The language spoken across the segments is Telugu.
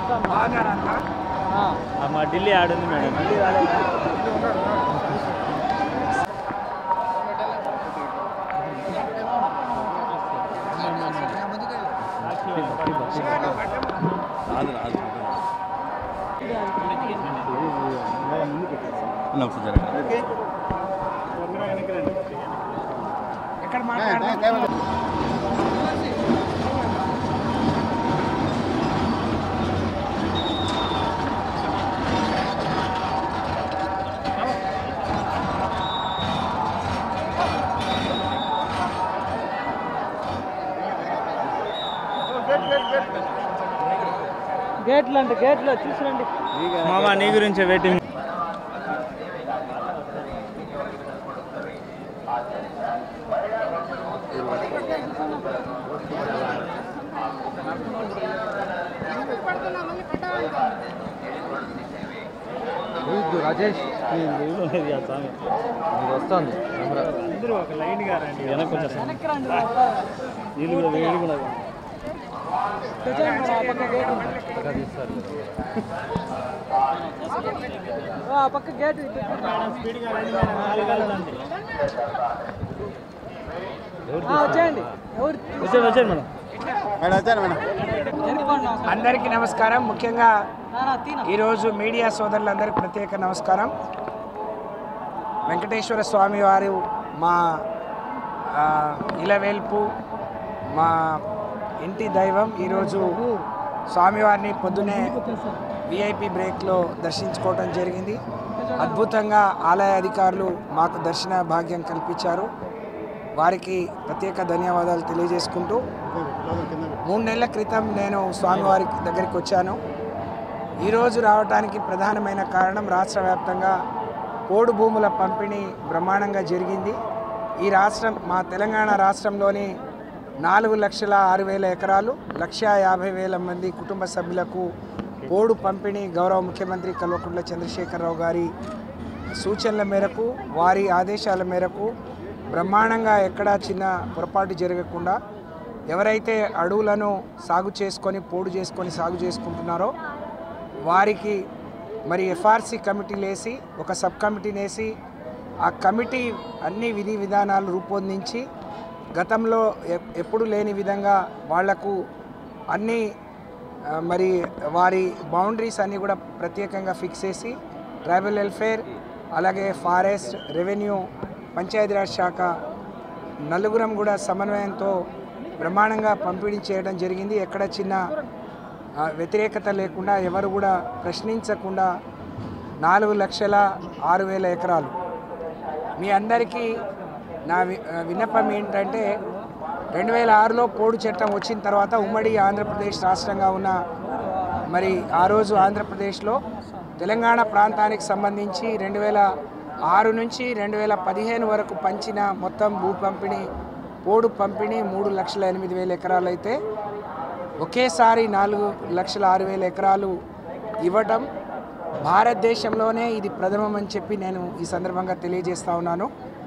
మా ఢిల్లీ ఆడుంది మేడం రాదు రాదు అన్న ఒకసారి జరగండి. గేట్లు అంటే గేట్లు చూసిరండి మామ నీ గురించే వెయిటింగ్ రాజేష్ వస్తుంది అందరూ ఒక లైన్ గా రండి వెనక్కి నీళ్ళు కూడా వేడి కూడా ఆ పక్క గేట్ స్పీడ్గా రండి మేడం నాలుగు వెళ్ళదండి వచ్చేయండి ఎవరు వచ్చాను వచ్చాను మేడం మేడం వచ్చాను మేడం అందరికీ నమస్కారం ముఖ్యంగా తీన ఈరోజు మీడియా సోదరులందరికీ ప్రత్యేక నమస్కారం వెంకటేశ్వర స్వామి వారు మా ఆ, ఇలవేల్పు మా ఇంటి దైవం ఈరోజు స్వామివారిని పొద్దునే విఐపి బ్రేక్లో దర్శించుకోవడం జరిగింది అద్భుతంగా ఆలయ అధికారులు మాకు దర్శన భాగ్యం కల్పించారు వారికి ప్రత్యేక ధన్యవాదాలు తెలియజేసుకుంటూ మూడు నెలల క్రితం నేను స్వామివారి దగ్గరికి వచ్చాను ఈరోజు రావడానికి ప్రధానమైన కారణం రాష్ట్ర వ్యాప్తంగా పోడు భూముల పంపిణీ బ్రహ్మాండంగా జరిగింది ఈ రాష్ట్రం మా తెలంగాణ రాష్ట్రంలోని నాలుగు లక్షల ఆరు వేల ఎకరాలు లక్ష యాభై వేల మంది కుటుంబ సభ్యులకు పోడు పంపిణీ గౌరవ ముఖ్యమంత్రి కల్వకుంట్ల చంద్రశేఖరరావు గారి సూచనల మేరకు వారి ఆదేశాల మేరకు బ్రహ్మాండంగా ఎక్కడా చిన్న పొరపాటు జరగకుండా ఎవరైతే అడవులను సాగు చేసుకొని పోడు చేసుకొని సాగు చేసుకుంటున్నారో వారికి మరి ఎఫ్ఆర్సి కమిటీలు వేసి ఒక సబ్ కమిటీని వేసి ఆ కమిటీ అన్ని విధి విధానాలు రూపొందించి గతంలో ఎ- ఎప్పుడు లేని విధంగా వాళ్లకు అన్ని ఆ, మరి వారి బౌండరీస్ అన్నీ కూడా ప్రత్యేకంగా ఫిక్స్ చేసి ట్రైబల్ వెల్ఫేర్ అలాగే ఫారెస్ట్ రెవెన్యూ పంచాయతీరాజ్ శాఖ నలుగురం కూడా సమన్వయంతో బ్రహ్మాండంగా పంపిణీ చేయడం జరిగింది ఎక్కడ చిన్న ఆ, వ్యతిరేకత లేకుండా ఎవరు కూడా ప్రశ్నించకుండా నాలుగు లక్షల ఆరు వేల ఎకరాలు మీ అందరికీ నా వి- ఆ, విన్నపం ఏంటంటే రెండు వేల ఆరులో పోడు చట్టం వచ్చిన తర్వాత ఉమ్మడి ఆంధ్రప్రదేశ్ రాష్ట్రంగా ఉన్న మరి ఆ రోజు ఆంధ్రప్రదేశ్లో తెలంగాణ ప్రాంతానికి సంబంధించి రెండు వేల ఆరు నుంచి రెండు వేల పదిహేను వరకు పంచిన మొత్తం భూ పంపిణీ పోడు పంపిణీ మూడు లక్షల ఎనిమిది వేల ఎకరాలు అయితే ఒకేసారి నాలుగు లక్షల ఆరు వేల ఎకరాలు ఇవ్వటం భారతదేశంలోనే ఇది ప్రథమం అని చెప్పి నేను ఈ సందర్భంగా తెలియజేస్తా ఉన్నాను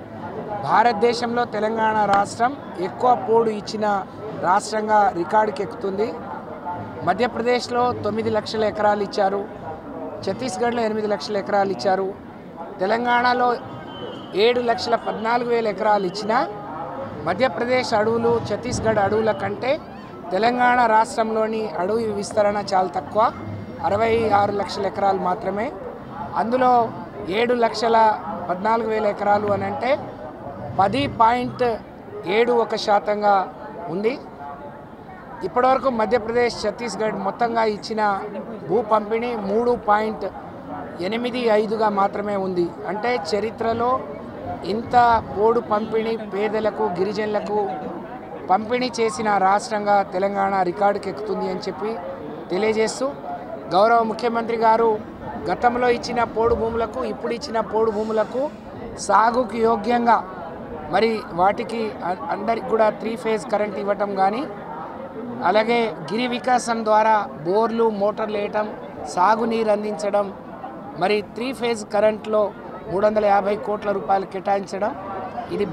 భారతదేశంలో తెలంగాణ రాష్ట్రం ఎక్కువ పోడు ఇచ్చిన రాష్ట్రంగా రికార్డుకి ఎక్కుతుంది మధ్యప్రదేశ్లో తొమ్మిది లక్షల ఎకరాలు ఇచ్చారు ఛత్తీస్గఢ్లో ఎనిమిది లక్షల ఎకరాలు ఇచ్చారు తెలంగాణలో ఏడు లక్షల పద్నాలుగు వేల ఎకరాలు ఇచ్చినా మధ్యప్రదేశ్ అడవులు ఛత్తీస్గఢ్ అడవుల కంటే తెలంగాణ రాష్ట్రంలోని అడవి విస్తరణ చాలా తక్కువ అరవై ఆరు లక్షల ఎకరాలు మాత్రమే అందులో ఏడు లక్షల పద్నాలుగు వేల ఎకరాలు అని అంటే పది పాయింట్ ఏడు ఒక శాతంగా ఉంది ఇప్పటివరకు మధ్యప్రదేశ్ ఛత్తీస్గఢ్ మొత్తంగా ఇచ్చిన భూ పంపిణీ మూడు పాయింట్ ఎనిమిది ఐదుగా మాత్రమే ఉంది అంటే చరిత్రలో ఇంత పోడు పంపిణీ పేదలకు గిరిజనులకు పంపిణీ చేసిన రాష్ట్రంగా తెలంగాణ రికార్డుకి ఎక్కుతుంది అని చెప్పి తెలియజేస్తూ గౌరవ ముఖ్యమంత్రి గారు గతంలో ఇచ్చిన పోడు భూములకు ఇప్పుడు ఇచ్చిన పోడు భూములకు సాగుకు యోగ్యంగా మరి వాటికి అ- అందరికి కూడా త్రీ ఫేజ్ కరెంట్ ఇవ్వటం కానీ అలాగే గిరి వికాసం ద్వారా బోర్లు మోటార్లు వేయటం సాగునీరు అందించడం మరి త్రీ ఫేజ్ కరెంట్లో మూడు వందల యాభై కోట్ల రూపాయలు కేటాయించడం ఇది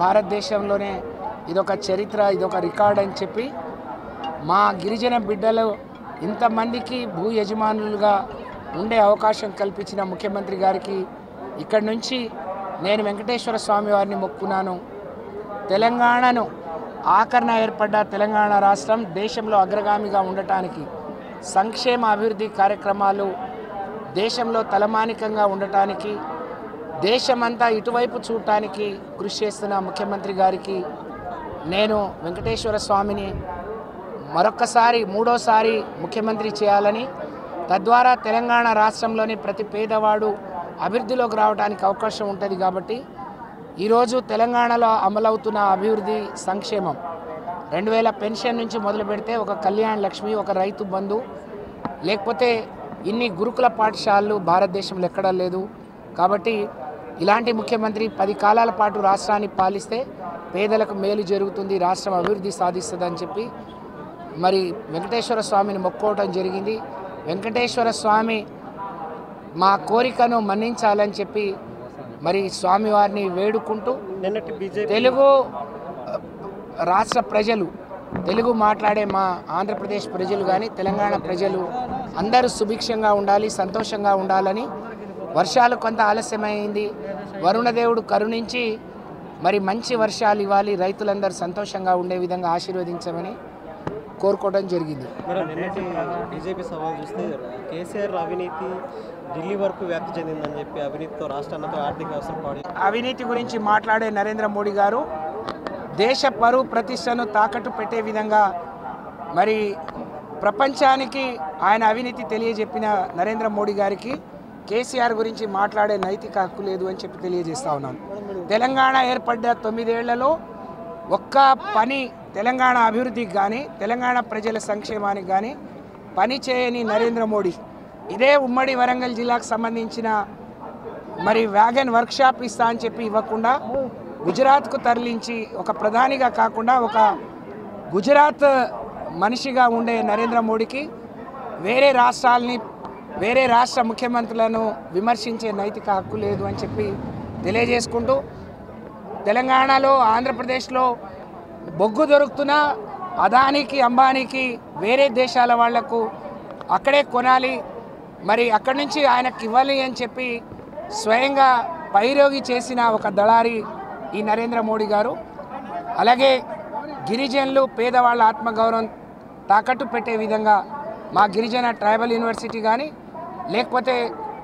భారతదేశంలోనే ఇదొక చరిత్ర ఇదొక రికార్డ్ అని చెప్పి మా గిరిజన బిడ్డలు ఇంతమందికి భూ యజమానులుగా ఉండే అవకాశం కల్పించిన ముఖ్యమంత్రి గారికి ఇక్కడి నుంచి నేను వెంకటేశ్వర స్వామి వారిని మొక్కున్నాను తెలంగాణను ఆకరణ ఏర్పడ్డ తెలంగాణ రాష్ట్రం దేశంలో అగ్రగామిగా ఉండటానికి సంక్షేమ అభివృద్ధి కార్యక్రమాలు దేశంలో తలమానికంగా ఉండటానికి దేశమంతా ఇటువైపు చూడటానికి కృషి చేస్తున్న ముఖ్యమంత్రి గారికి నేను వెంకటేశ్వర స్వామిని మరొక్కసారి మూడోసారి ముఖ్యమంత్రి చేయాలని తద్వారా తెలంగాణ రాష్ట్రంలోని ప్రతి పేదవాడు అభివృద్ధిలోకి రావడానికి అవకాశం ఉంటుంది కాబట్టి ఈరోజు తెలంగాణలో అమలవుతున్న అభివృద్ధి సంక్షేమం రెండు వేల పెన్షన్ నుంచి మొదలు పెడితే ఒక కళ్యాణ్ లక్ష్మి ఒక రైతు బంధు లేకపోతే ఇన్ని గురుకుల పాఠశాలలు భారతదేశంలో ఎక్కడా లేదు కాబట్టి ఇలాంటి ముఖ్యమంత్రి పది కాలాల పాటు రాష్ట్రాన్ని పాలిస్తే పేదలకు మేలు జరుగుతుంది రాష్ట్రం అభివృద్ధి సాధిస్తుందని చెప్పి మరి వెంకటేశ్వర స్వామిని మొక్కోవటం జరిగింది వెంకటేశ్వర స్వామి మా కోరికను మన్నించాలని చెప్పి మరి స్వామివారిని వేడుకుంటూ నిన్నటి బీజేపీ తెలుగు ఆ, రాష్ట్ర ప్రజలు తెలుగు మాట్లాడే మా ఆంధ్రప్రదేశ్ ప్రజలు కానీ తెలంగాణ ప్రజలు అందరూ సుభిక్షంగా ఉండాలి సంతోషంగా ఉండాలని వర్షాలు కొంత ఆలస్యమైంది వరుణదేవుడు కరుణించి మరి మంచి వర్షాలు ఇవ్వాలి రైతులందరూ సంతోషంగా ఉండే విధంగా ఆశీర్వదించమని కోరుకోవడం జరిగింది మేడం నిన్నటి బీజేపీ సభ చూస్తే కేసీఆర్ అవినీతి ఢిల్లీ వరకు వ్యాప్తి చెందిందని చెప్పి అవినీతితో రాష్ట్రాలతో ఆర్థిక వ్యవస్థ పాడి అవినీతి గురించి మాట్లాడే నరేంద్ర మోడీ గారు దేశ పరువు ప్రతిష్టను తాకట్టు పెట్టే విధంగా మరి ప్రపంచానికి ఆయన అవినీతి తెలియజెప్పిన నరేంద్ర మోడీ గారికి కేసీఆర్ గురించి మాట్లాడే నైతిక హక్కు లేదు అని చెప్పి తెలియజేస్తా ఉన్నాను తెలంగాణ ఏర్పడ్డ తొమ్మిదేళ్లలో ఒక్క పని తెలంగాణ అభివృద్ధికి కానీ తెలంగాణ ప్రజల సంక్షేమానికి కానీ పని చేయని నరేంద్ర మోడీ ఇదే ఉమ్మడి వరంగల్ జిల్లాకు సంబంధించిన మరి వ్యాగన్ వర్క్షాప్ ఇస్తా అని చెప్పి ఇవ్వకుండా గుజరాత్కు తరలించి ఒక ప్రధానిగా కాకుండా ఒక గుజరాత్ మనిషిగా ఉండే నరేంద్ర మోడీకి వేరే రాష్ట్రాలని వేరే రాష్ట్ర ముఖ్యమంత్రులను విమర్శించే నైతిక హక్కు లేదు అని చెప్పి తెలియజేసుకుంటూ తెలంగాణలో ఆంధ్రప్రదేశ్లో బొగ్గు దొరుకుతున్నా అదానికి అంబానీకి వేరే దేశాల వాళ్లకు అక్కడే కొనాలి మరి అక్కడి నుంచి ఆయనకి ఇవ్వాలి అని చెప్పి స్వయంగా పైరోగి చేసిన ఒక దళారి ఈ నరేంద్ర మోడీ గారు అలాగే గిరిజనులు పేదవాళ్ళ ఆత్మగౌరవం తాకట్టు పెట్టే విధంగా మా గిరిజన ట్రైబల్ యూనివర్సిటీ కానీ లేకపోతే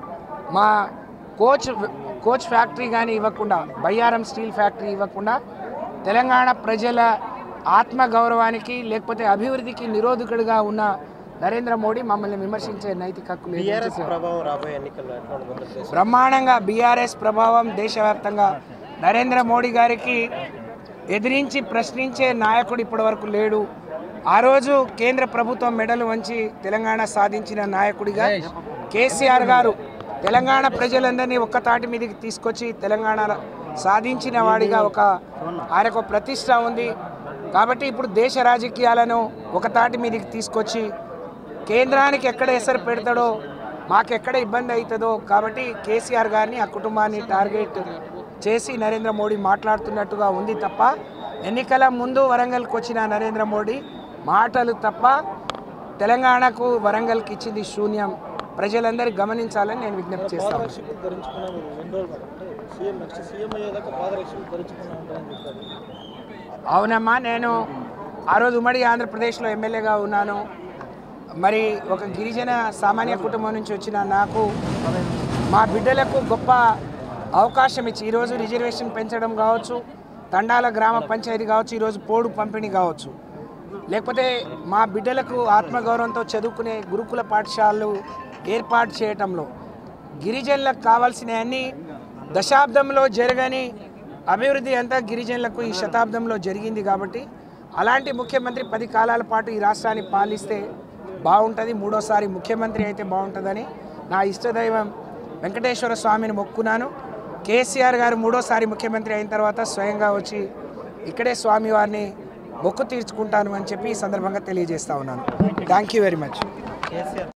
మా కోచ్ కోచ్ ఫ్యాక్టరీ కానీ ఇవ్వకుండా బయ్యారం స్టీల్ ఫ్యాక్టరీ ఇవ్వకుండా తెలంగాణ ప్రజల ఆత్మ గౌరవానికి లేకపోతే అభివృద్ధికి నిరోధకుడిగా ఉన్న నరేంద్ర మోడీ మమ్మల్ని విమర్శించే నైతిక హక్కు లేదు అని టీఆర్ఎస్ చెప్పి ప్రభావం రాబోయే ఎన్నికల్లో ఎట్లా ఉండబోతుంది దేశం? బ్రహ్మాండంగా బీఆర్ఎస్ ప్రభావం దేశవ్యాప్తంగా నరేంద్ర మోడీ గారికి ఎదిరించి ప్రశ్నించే నాయకుడు ఇప్పటివరకు లేడు ఆ రోజు కేంద్ర ప్రభుత్వం మెడలు వంచి తెలంగాణ సాధించిన నాయకుడిగా కేసీఆర్ గారు తెలంగాణ ప్రజలందరినీ ఒక్క తాటి మీదకి తీసుకొచ్చి తెలంగాణ సాధించిన వాడిగా ఒక ఆయనకు ప్రతిష్ట ఉంది కాబట్టి ఇప్పుడు దేశ రాజకీయాలను ఒక తాటి మీదకి తీసుకొచ్చి కేంద్రానికి ఎక్కడ ఎసరు పెడతాడో మాకెక్కడ ఇబ్బంది అవుతుందో కాబట్టి కేసీఆర్ గారిని ఆ కుటుంబాన్ని టార్గెట్ చేసి నరేంద్ర మోడీ మాట్లాడుతున్నట్టుగా ఉంది తప్ప ఎన్నికల ముందు వరంగల్కి వచ్చిన నరేంద్ర మోడీ మాటలు తప్ప తెలంగాణకు వరంగల్కి ఇచ్చింది శూన్యం ప్రజలందరూ గమనించాలని నేను విజ్ఞప్తి చేస్తాను పాదరక్షకులు ధరించుకున్నాను ఎన్ని రోజులు మేడం? అంటే సీఎం నెక్స్ట్ సీఎం అయ్యేదాకా పాదరక్షకులు ధరించుకున్నా ఉంటారని చెప్పారు అవునమ్మా నేను ఆ రోజు ఉమ్మడి ఆంధ్రప్రదేశ్లో ఎమ్మెల్యేగా ఉన్నాను మరి ఒక గిరిజన సామాన్య కుటుంబం నుంచి వచ్చిన నాకు మా బిడ్డలకు గొప్ప అవకాశం ఇచ్చి ఈరోజు రిజర్వేషన్ పెంచడం కావచ్చు తండాల గ్రామ పంచాయతీ కావచ్చు ఈరోజు పోడు పంపిణీ కావచ్చు లేకపోతే మా బిడ్డలకు ఆత్మగౌరవంతో చదువుకునే గురుకుల పాఠశాలలు ఏర్పాటు చేయటంలో గిరిజనులకు కావాల్సినవన్నీ దశాబ్దంలో జరగని అభివృద్ధి అంతా గిరిజనులకు ఈ శతాబ్దంలో జరిగింది కాబట్టి అలాంటి ముఖ్యమంత్రి పది కాలాల పాటు ఈ రాష్ట్రాన్ని పాలిస్తే బాగుంటుంది మూడోసారి ముఖ్యమంత్రి అయితే బాగుంటుందని నా ఇష్టదైవం వెంకటేశ్వర స్వామిని మొక్కున్నాను కేసీఆర్ గారు మూడోసారి ముఖ్యమంత్రి అయిన తర్వాత స్వయంగా వచ్చి ఇక్కడే స్వామివారిని మొక్కు తీర్చుకుంటాను అని చెప్పి ఈ సందర్భంగా తెలియజేస్తా ఉన్నాను thank you very much KCR